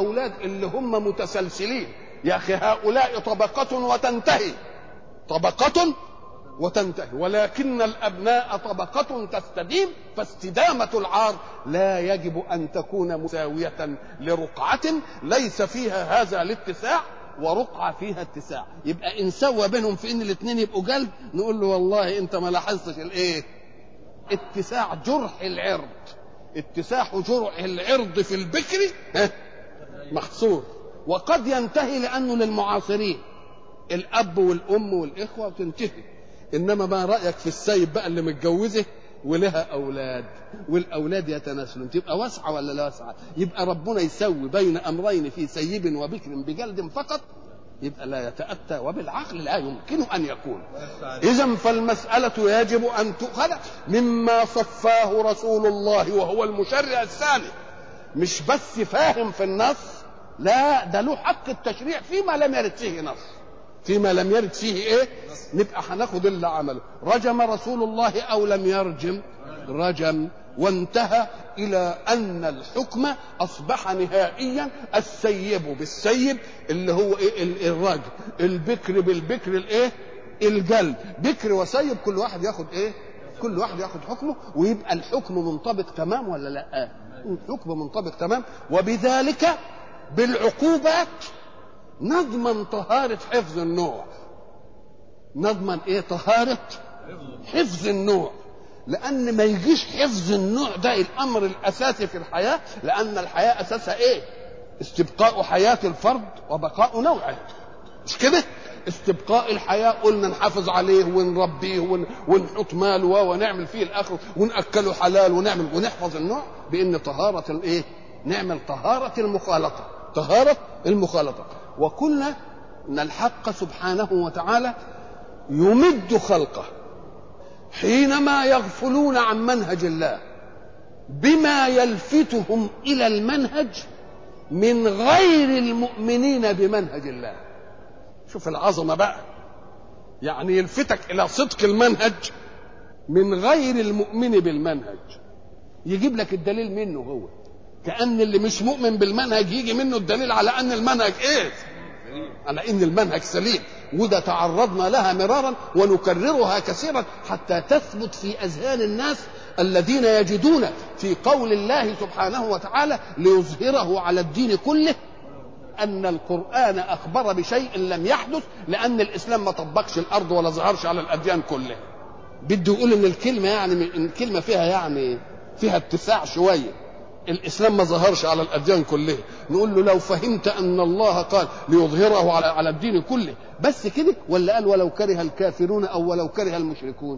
الاولاد اللي هم متسلسلين يا اخي هؤلاء طبقه وتنتهي طبقه وتنتهي ولكن الابناء طبقه تستديم فاستدامه العار لا يجب ان تكون مساويه لرقعه ليس فيها هذا الاتساع ورقعة فيها اتساع يبقى إن سوى بينهم في إن الاثنين يبقوا قلب نقول له والله أنت ما لاحظتش الإيه اتساع جرح العرض اتساع جرح العرض في البكر ها محصور وقد ينتهي لأنه للمعاصرين الأب والأم والإخوة تنتهي إنما ما رأيك في السيب بقى اللي متجوزه ولها أولاد والأولاد يتناسلون تبقى واسعة ولا لا واسعة يبقى ربنا يسوي بين أمرين في سيب وبكر بجلد فقط يبقى لا يتأتى وبالعقل لا يمكن أن يكون إذا فالمسألة يجب أن تؤخذ مما صفاه رسول الله وهو المشرع الثاني مش بس فاهم في النص لا ده له حق التشريع فيما لم يرد فيه نص فيما لم يرد فيه ايه نبقى هناخد اللي عمله رجم رسول الله او لم يرجم رجم وانتهى الى ان الحكم اصبح نهائيا السيب بالسيب اللي هو ايه الرجم البكر بالبكر الايه الجلد بكر وسيب كل واحد ياخد ايه كل واحد ياخد حكمه ويبقى الحكم منطبق تمام ولا لا الحكم منطبق تمام وبذلك بالعقوبات نضمن طهارة حفظ النوع نضمن ايه طهارة حفظ النوع لان ما يجيش حفظ النوع ده الامر الاساسي في الحياة لان الحياة اساسها ايه استبقاء حياة الفرد وبقاء نوعه مش كده استبقاء الحياة قلنا نحافظ عليه ونربيه ون... ونحط ماله ونعمل فيه الاخر ونأكله حلال ونعمل ونحفظ النوع بان طهارة الايه نعمل طهارة المخالطة طهارة المخالطة وقلنا ان الحق سبحانه وتعالى يمد خلقه حينما يغفلون عن منهج الله بما يلفتهم الى المنهج من غير المؤمنين بمنهج الله شوف العظمه بقى يعني يلفتك الى صدق المنهج من غير المؤمن بالمنهج يجيب لك الدليل منه هو كأن اللي مش مؤمن بالمنهج يجي منه الدليل على أن المنهج إيه؟ على أن المنهج سليم وده تعرضنا لها مرارا ونكررها كثيرا حتى تثبت في أذهان الناس الذين يجدون في قول الله سبحانه وتعالى ليظهره على الدين كله أن القرآن أخبر بشيء لم يحدث لأن الإسلام ما طبقش الأرض ولا ظهرش على الأديان كلها بده يقول إن الكلمة يعني إن الكلمة فيها يعني فيها اتساع شوية الاسلام ما ظهرش على الاديان كلها نقول له لو فهمت ان الله قال ليظهره على على الدين كله بس كده ولا قال ولو كره الكافرون او ولو كره المشركون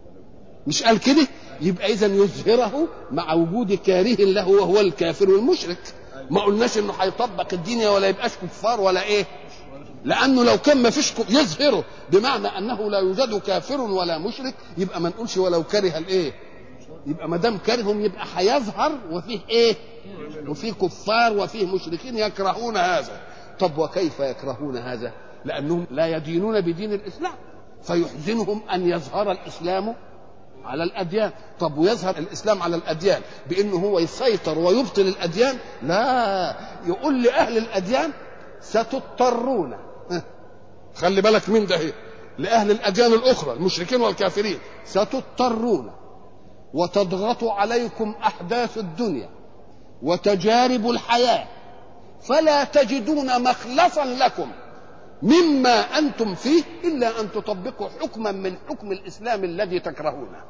مش قال كده يبقى اذا يظهره مع وجود كاره له وهو الكافر والمشرك ما قلناش انه هيطبق الدين ولا يبقاش كفار ولا ايه لانه لو كان ما فيش يظهره بمعنى انه لا يوجد كافر ولا مشرك يبقى ما نقولش ولو كره الايه يبقى ما دام كرههم يبقى هيظهر وفيه ايه؟ وفيه كفار وفيه مشركين يكرهون هذا. طب وكيف يكرهون هذا؟ لانهم لا يدينون بدين الاسلام فيحزنهم ان يظهر الاسلام على الاديان، طب ويظهر الاسلام على الاديان بانه هو يسيطر ويبطل الاديان؟ لا يقول لاهل الاديان ستضطرون خلي بالك من ده هي. لاهل الاديان الاخرى المشركين والكافرين ستضطرون وتضغط عليكم احداث الدنيا وتجارب الحياه فلا تجدون مخلصا لكم مما انتم فيه الا ان تطبقوا حكما من حكم الاسلام الذي تكرهونه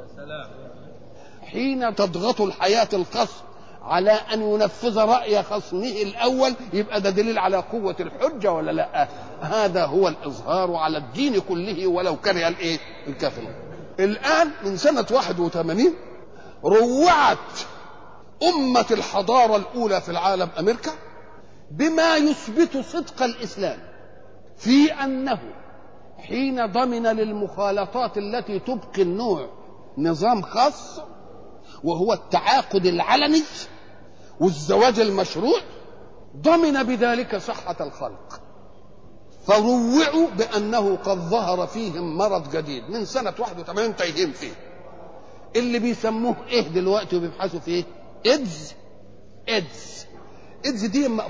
حين تضغط الحياه الخصم على ان ينفذ راي خصمه الاول يبقى ده دليل على قوه الحجه ولا لا هذا هو الاظهار على الدين كله ولو كره الايه الكافرون الآن من سنة 81 روعت أمة الحضارة الأولى في العالم أمريكا بما يثبت صدق الإسلام في أنه حين ضمن للمخالطات التي تبقي النوع نظام خاص وهو التعاقد العلني والزواج المشروع ضمن بذلك صحة الخلق فروعوا بانه قد ظهر فيهم مرض جديد من سنه 81 تايهين فيه اللي بيسموه ايه دلوقتي وبيبحثوا فيه ايدز ايدز ايدز دي